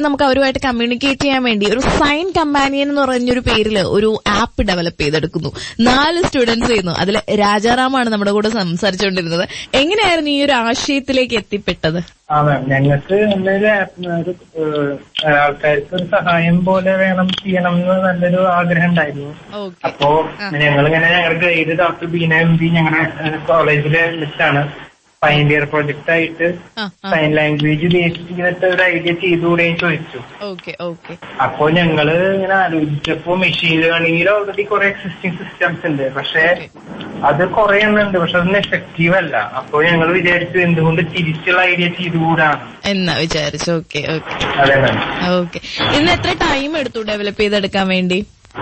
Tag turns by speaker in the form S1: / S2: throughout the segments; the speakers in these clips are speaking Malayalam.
S1: നമുക്ക് അവരുമായിട്ട് കമ്മ്യൂണിക്കേറ്റ് ചെയ്യാൻ വേണ്ടി ഒരു സൈൻ കമ്പാനിയൻ എന്ന് പറഞ്ഞൊരു പേരിൽ ഒരു ആപ്പ് ഡെവലപ്പ് ചെയ്തെടുക്കുന്നു നാല് സ്റ്റുഡൻസ് ചെയ്യുന്നു അതിൽ രാജാറാമാണ് നമ്മുടെ കൂടെ സംസാരിച്ചുകൊണ്ടിരുന്നത് എങ്ങനെയായിരുന്നു ഈ ഒരു ആശയത്തിലേക്ക് എത്തിപ്പെട്ടത്
S2: ആ മാം ഞങ്ങൾക്ക് നല്ലൊരു ആപ്പ് ഒരു ഏഹ്, ആൾക്കാർക്ക് ഒരു സഹായം പോലെ വേണം ചെയ്യണം എന്ന് നല്ലൊരു ആഗ്രഹം ഉണ്ടായിരുന്നു
S1: ഓക്കെ
S2: അപ്പോ ഞങ്ങളിങ്ങനെ ഞങ്ങളുടെ guide doctor Beena M P ഞങ്ങളുടെ കോളേജിലെ വെച്ചാണ് ഫൈനൽ ഇയർ പ്രൊജക്ട് ആയിട്ട്
S1: ആ ആ
S2: സൈൻ ലാംഗ്വേജ് ബേസ്ഡ് ചെയ്തിട്ട് ഒരു ഐഡിയ ചെയ്തുകൂടെ ചോദിച്ചു
S1: ഓക്കെ ഓക്കെ
S2: അപ്പോ ഞങ്ങള് ഇങ്ങനെ ആലോചിച്ചപ്പോ മെഷീൻ ലേണിംഗിൽ ഓൾറെഡി കുറെ എക്സിസ്റ്റിംഗ് സിസ്റ്റംസ് ഉണ്ട് പക്ഷെ അത് കുറെ എണ്ണുണ്ട് പക്ഷെ അതൊന്നും എഫക്റ്റീവ് അല്ല അപ്പോ ഞങ്ങൾ വിചാരിച്ചു എന്തുകൊണ്ട് തിരിച്ചുള്ള ഐഡിയ ചെയ്തുകൂടാണ്
S1: എന്നാ വിചാരിച്ചു ഓക്കെ ഓക്കെ
S2: അതെ മാം
S1: ഓക്കെ ഇന്ന് എത്ര ടൈം എടുത്തു ഡെവലപ്പ് ചെയ്തെടുക്കാൻ വേണ്ടി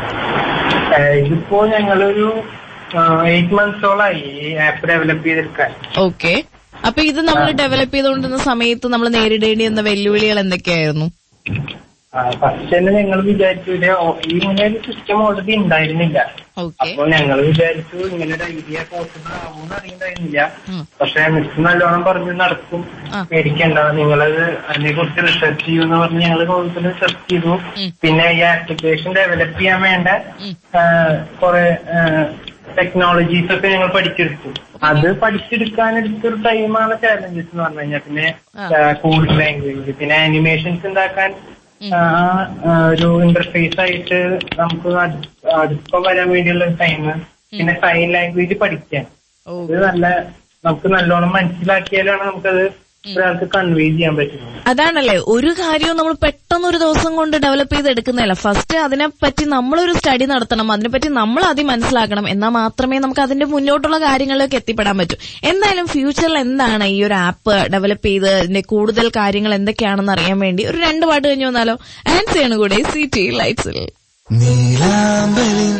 S2: ഏഹ് ഇതിപ്പോ ഞങ്ങളൊരു എയ്റ്റ് മന്ത്സോളായി ഈ ആപ്പ് ഡെവലപ്പ് ചെയ്തെടുക്കാൻ
S1: ഓക്കെ അപ്പൊ ഇത് നമ്മൾ ഡെവലപ്പ് ചെയ്തുകൊണ്ടിരുന്ന സമയത്ത് നമ്മൾ നേരിടേണ്ടി വന്ന വെല്ലുവിളികൾ എന്തൊക്കെയായിരുന്നു
S2: ഫസ്റ്റ് തന്നെ ഞങ്ങൾ വിചാരിച്ചു ഇത് ഓ- ഈ ഇങ്ങനെ ഒരു സിസ്റ്റം ഓൾറെഡി ഉണ്ടായിരുന്നില്ല
S1: ഓക്കെ
S2: അപ്പൊ ഞങ്ങൾ വിചാരിച്ചു ഇങ്ങനെ ഒരു ഐഡിയ പോസിബിൾ ആവുമെന്ന് അറിയണ്ടായിരുന്നില്ല
S1: ഉം.
S2: പക്ഷെ മിസ് നല്ലോണം പറഞ്ഞു നടക്കും
S1: ആ.
S2: പേടിക്കണ്ട നിങ്ങളത് അതിനെ കുറിച്ച് റിസർച്ച് ചെയ്യുമെന്ന് പറഞ്ഞ് ഞങ്ങൾ കൂടുതൽ റിസർച്ച് ചെയ്തു
S1: ഉം.
S2: പിന്നെ ഈ ആപ്ലിക്കേഷൻ ഡെവലപ്പ് ചെയ്യാൻ വേണ്ട
S1: ഉം.
S2: കുറെ ടെക്നോളജീസ് ഒക്കെ ഞങ്ങൾ പഠിച്ചെടുത്തു അത് പഠിച്ചെടുക്കാൻ എടുത്തൊരു ടൈമാണ് ചാലഞ്ചസ് എന്ന് പറഞ്ഞു കഴിഞ്ഞാൽ പിന്നെ
S1: ആ.
S2: കോഡ് ലാംഗ്വേജ് പിന്നെ ആനിമേഷൻസ് ഉണ്ടാക്കാൻ
S1: ഉം.
S2: ആ, ആ, ഒരു ഇന്റർഫേസ് ആയിട്ട് നമുക്ക് അടു- അടുപ്പം വരാൻ വേണ്ടിയുള്ള ടൈം പിന്നെ സൈൻ ലാംഗ്വേജ് പഠിക്കാൻ
S1: ഓ
S2: അത് നല്ല നമുക്ക് നല്ലോണം മനസ്സിലാക്കിയാലാണ് നമുക്കത് ഒരാൾക്ക് കൺവേ ചെയ്യാൻ പറ്റുന്നത്
S1: അതാണല്ലേ ഒരു കാര്യവും നമ്മൾ പെട്ടെന്ന് ഒരു ദിവസം കൊണ്ട് ഡെവലപ്പ് ചെയ്തെടുക്കുന്നില്ല ഫസ്റ്റ് അതിനെപ്പറ്റി നമ്മളൊരു സ്റ്റഡി നടത്തണം അതിനെപ്പറ്റി നമ്മൾ ആദ്യം മനസ്സിലാക്കണം എന്നാൽ മാത്രമേ നമുക്ക് അതിന്റെ മുന്നോട്ടുള്ള കാര്യങ്ങളിലേക്ക് എത്തിപ്പെടാൻ പറ്റൂ എന്തായാലും ഫ്യൂച്ചറിൽ എന്താണ് ഈ ഒരു ആപ്പ് ഡെവലപ്പ് ചെയ്ത് ഇതിന്റെ കൂടുതൽ കാര്യങ്ങൾ എന്തൊക്കെയാണെന്ന് അറിയാൻ വേണ്ടി ഒരു രണ്ട് പാട്ട് കഴിഞ്ഞു വന്നാലോ ആൻസർ ആണ് കൂടെ സി ടി ലൈറ്റ്സിൽ
S3: നീലാമ്പലി